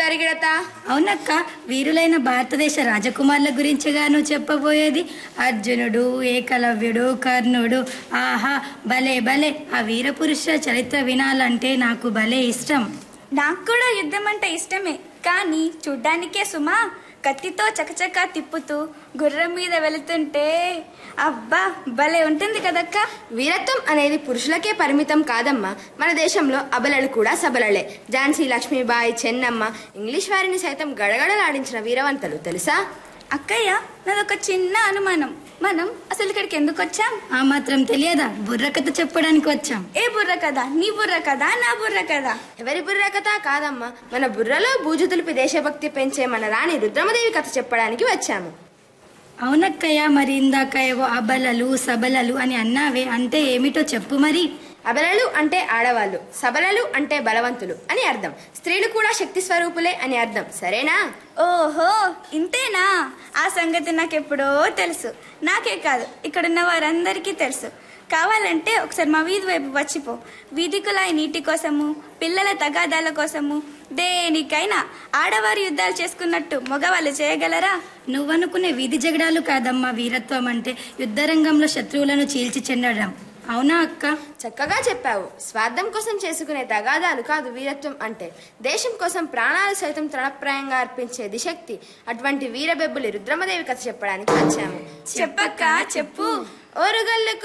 పరిగెడత అవునక్క వీరులైన భారతదేశ రాజకుమారుల గురించిగా నువ్వు చెప్పబోయేది అర్జునుడు ఏకలవ్యుడు కర్ణుడు ఆహా భలే భలే ఆ వీరపురుష చరిత్ర వినాలంటే నాకు భలే ఇష్టం నాకు కూడా యుద్ధం అంటే ఇష్టమే కానీ చూడ్డానికే సుమా కత్తితో చకచకా తిప్పుతూ గుర్రం మీద వెళుతుంటే అబ్బా భలే ఉంటుంది కదక్క వీరత్వం అనేది పురుషులకే పరిమితం కాదమ్మా మన దేశంలో అబలలు కూడా సబలలే ఝాన్సీ లక్ష్మీబాయి చెన్నమ్మ ఇంగ్లీష్ వారిని సైతం గడగడలాడించిన వీరవంతలు తెలుసా అక్కయ్య నాదొక చిన్న అనుమానం మనం అసలు ఇక్కడికి ఎందుకు వచ్చాం ఆ మాత్రం తెలియదా బుర్రకథ చెప్పడానికి వచ్చాం ఏ బుర్ర కదా నీ బుర్ర కదా నా బుర్ర కదా ఎవరి బుర్ర కథ కాదమ్మా మన బుర్రలో బూజు తులిపి దేశభక్తి పెంచే మన రాణి రుద్రమదేవి కథ చెప్పడానికి వచ్చాము అవునక్కయ్య మరి ఇందాక ఏవో అబలలు సబలలు అని అన్నావే అంటే ఏమిటో చెప్పు మరి అబలలు అంటే ఆడవాళ్ళు సబలలు అంటే బలవంతులు అని అర్థం స్త్రీలు కూడా శక్తి స్వరూపులే అని అర్థం సరేనా ఓహో ఇంతేనా ఆ సంగతి నాకెప్పుడో తెలుసు నాకే కాదు ఇక్కడున్న వారందరికీ తెలుసు కావాలంటే ఒకసారి మా వీధి వైపు వచ్చిపో వీధి కులాయి నీటి కోసము పిల్లల తగాదాల కోసము దేనికైనా ఆడవారు యుద్ధాలు చేసుకున్నట్టు మగవాళ్ళు చేయగలరా నువ్వనుకునే వీధి జగడాలు కాదమ్మా వీరత్వం అంటే యుద్ధరంగంలో శత్రువులను చీల్చి చెందడం అవునా అక్క చక్కగా చెప్పావు స్వార్థం కోసం చేసుకునే తగాదాలు కాదు వీరత్వం అంటే దేశం కోసం ప్రాణాలు సైతం తృణప్రాయంగా అర్పించే దిశక్తి అటువంటి వీరబెబ్బులి రుద్రమదేవి కథ చెప్పడానికి వచ్చాము చెప్పక్క చెప్పు ఓరుగల్లుకు